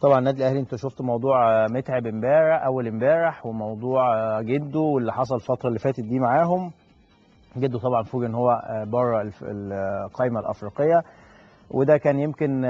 طبعا النادي الاهلي انت شفت موضوع متعب امبارح اول امبارح وموضوع جده واللي حصل الفتره اللي فاتت دي معاهم جده طبعا فوجئ ان هو بره القائمه الافريقيه وده كان يمكن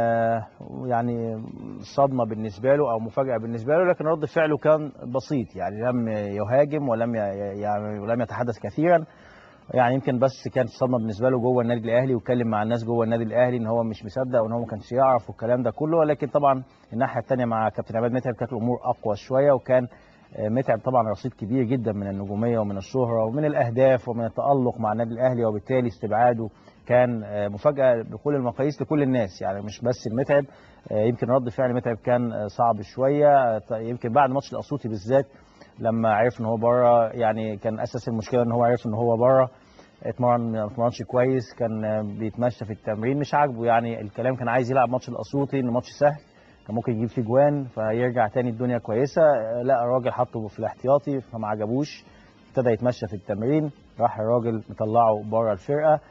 يعني صدمه بالنسبه له او مفاجاه بالنسبه له لكن رد فعله كان بسيط يعني لم يهاجم ولم يعني ولم يتحدث كثيرا يعني يمكن بس كانت صدمه بالنسبه له جوه النادي الاهلي واتكلم مع الناس جوه النادي الاهلي ان هو مش مصدق وان هو ما كانش يعرف والكلام ده كله ولكن طبعا الناحيه الثانيه مع كابتن عماد متعب كانت الامور اقوى شويه وكان متعب طبعا رصيد كبير جدا من النجوميه ومن الشهره ومن الاهداف ومن التالق مع النادي الاهلي وبالتالي استبعاده كان مفاجاه بكل المقاييس لكل الناس يعني مش بس المتعب يمكن رد فعل متعب كان صعب شويه يمكن بعد ماتش الاسيوطي بالذات لما عرف ان هو بره يعني كان اساس المشكله ان هو عرف ان هو بره اتمرن ما اتمرنش كويس كان بيتمشى في التمرين مش عاجبه يعني الكلام كان عايز يلعب ماتش الاسيوطي انه ماتش سهل كان ممكن يجيب فيه جوان فيرجع تاني الدنيا كويسه لا الراجل حطه في الاحتياطي فما عجبوش ابتدى يتمشى في التمرين راح الراجل مطلعه بره الفرقه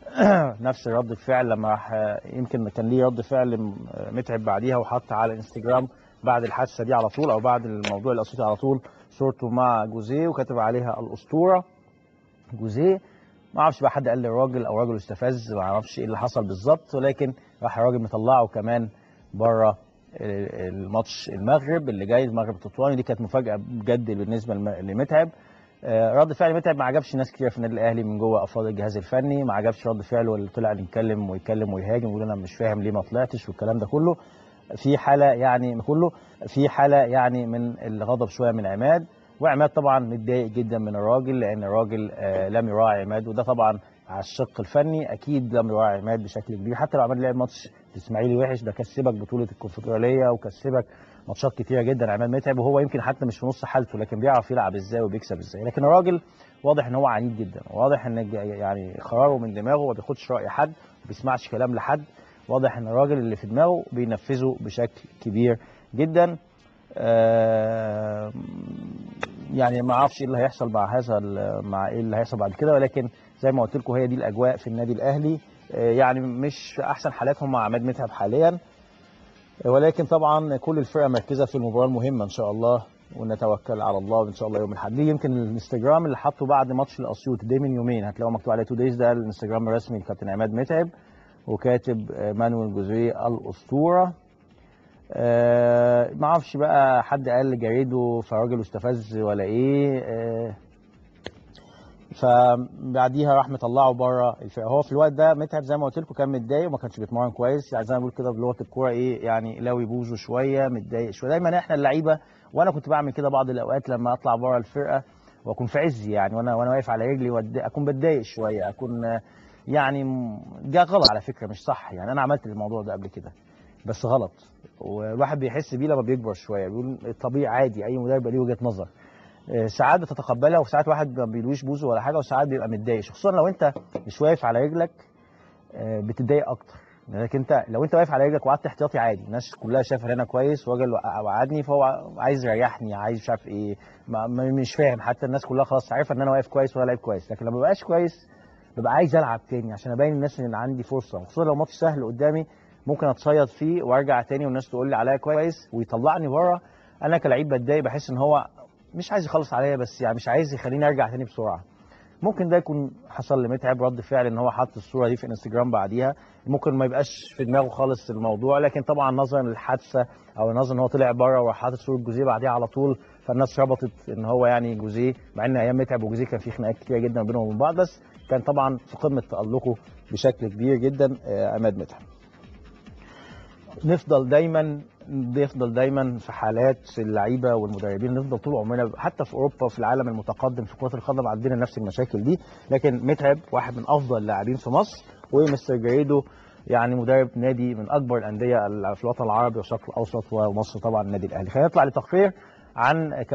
نفس رد الفعل لما راح يمكن كان ليه رد فعل متعب بعديها وحط على الانستجرام بعد الحادثه دي على طول او بعد الموضوع الاسيوطي على طول صورته مع جوزيه وكتب عليها الاسطوره جوزيه ما اعرفش بقى حد قال للراجل او راجل استفز ما اعرفش ايه اللي حصل بالظبط ولكن راح الراجل مطلعه كمان بره الماتش المغرب اللي جاي المغرب التطواني دي كانت مفاجاه بجد بالنسبه لمتعب رد فعل متعب ما عجبش ناس كتير في النادي الاهلي من جوه افراد الجهاز الفني ما عجبش رد فعله اللي طلع يتكلم ويتكلم ويهاجم ويقول انا مش فاهم ليه ما طلعتش والكلام ده كله في حاله يعني كله في حاله يعني من الغضب شويه من عماد وعماد طبعا متضايق جدا من الراجل لان الراجل آه لم يراعي عماد وده طبعا على الشق الفني اكيد لم يراعي عماد بشكل كبير حتى لو عماد لعب ماتش الاسماعيلي وحش ده كسبك بطوله الكونفدراليه وكسبك ماتشات كتيره جدا عماد متعب وهو يمكن حتى مش في نص حالته لكن بيعرف يلعب ازاي وبيكسب ازاي لكن الراجل واضح ان هو عنيد جدا واضح ان يعني قراره من دماغه ما بياخدش راي حد ما بيسمعش كلام لحد واضح ان الراجل اللي في دماغه بينفذه بشكل كبير جدا آه يعني ما اعرفش ايه اللي هيحصل مع هذا مع ايه اللي هيحصل بعد كده ولكن زي ما قلت لكم هي دي الاجواء في النادي الاهلي يعني مش في احسن حالاتهم مع عماد متعب حاليا ولكن طبعا كل الفرقه مركزه في المباراه المهمه ان شاء الله ونتوكل على الله ان شاء الله يوم الاحد دي يمكن الانستجرام اللي حطه بعد ماتش الاسيوط ده من يومين هتلاقوا مكتوب عليه تو دايز ده الانستجرام الرسمي لكابتن عماد متعب وكاتب مانويل جوزيه الاسطوره أه ما اعرفش بقى حد قال لجريده فراجل استفز ولا ايه أه فبعديها راح مطلعه بره الفرقه هو في الوقت ده متعب زي ما قلت لكم كان متضايق وما كانش بيتمرن كويس يعني زي ما بقول كده بلغه الكوره ايه يعني لاوي بوزه شويه متضايق شويه دايما احنا اللعيبه وانا كنت بعمل كده بعض الاوقات لما اطلع بره الفرقه واكون في عزي يعني وانا وانا واقف على رجلي اكون بتضايق شويه اكون يعني جه غلط على فكره مش صح يعني انا عملت الموضوع ده قبل كده بس غلط والواحد بيحس بيه لما بيكبر شويه بيقول الطبيعي عادي اي مدرب ليه وجهه نظر ساعات بتتقبلها وساعات واحد ما بيلوش بوزه ولا حاجه وساعات بيبقى متضايق خصوصا لو انت مش واقف على رجلك بتتضايق اكتر لكن انت لو انت واقف على رجلك وقعدت احتياطي عادي الناس كلها شايفه انا كويس وراجل وقعدني فهو عايز يريحني عايز مش عارف ايه مش فاهم حتى الناس كلها خلاص عارفه ان انا واقف كويس ولا لعيب كويس لكن لما ببقاش كويس ببقى عايز العب تاني عشان ابين للناس ان عندي فرصه خصوصا لو ماتش سهل قدامي ممكن اتصيد فيه وارجع تاني والناس تقول لي عليا كويس ويطلعني بره انا كلعيب بتضايق بحس ان هو مش عايز يخلص عليا بس يعني مش عايز يخليني ارجع تاني بسرعه ممكن ده يكون حصل لمتعب رد فعل ان هو حط الصوره دي في انستجرام بعديها ممكن ما يبقاش في دماغه خالص الموضوع لكن طبعا نظرا للحادثه او نظرا ان هو طلع بره وراح حاطط صوره جوزيه بعديها على طول فالناس ربطت ان هو يعني جوزيه مع ان ايام متعب وجوزيه كان في خناقات كتير جدا بينهم وبين بعض بس كان طبعا في قمه تالقه بشكل كبير جدا عماد متعب نفضل دايما بيفضل دايما في حالات اللعيبه والمدربين نفضل طول عمرنا حتى في اوروبا وفي العالم المتقدم في كره القدم عندنا نفس المشاكل دي لكن متعب واحد من افضل اللاعبين في مصر ومستر جريدو يعني مدرب نادي من اكبر الانديه في الوطن العربي والشرق الاوسط ومصر طبعا النادي الاهلي خلينا نطلع لتقرير عن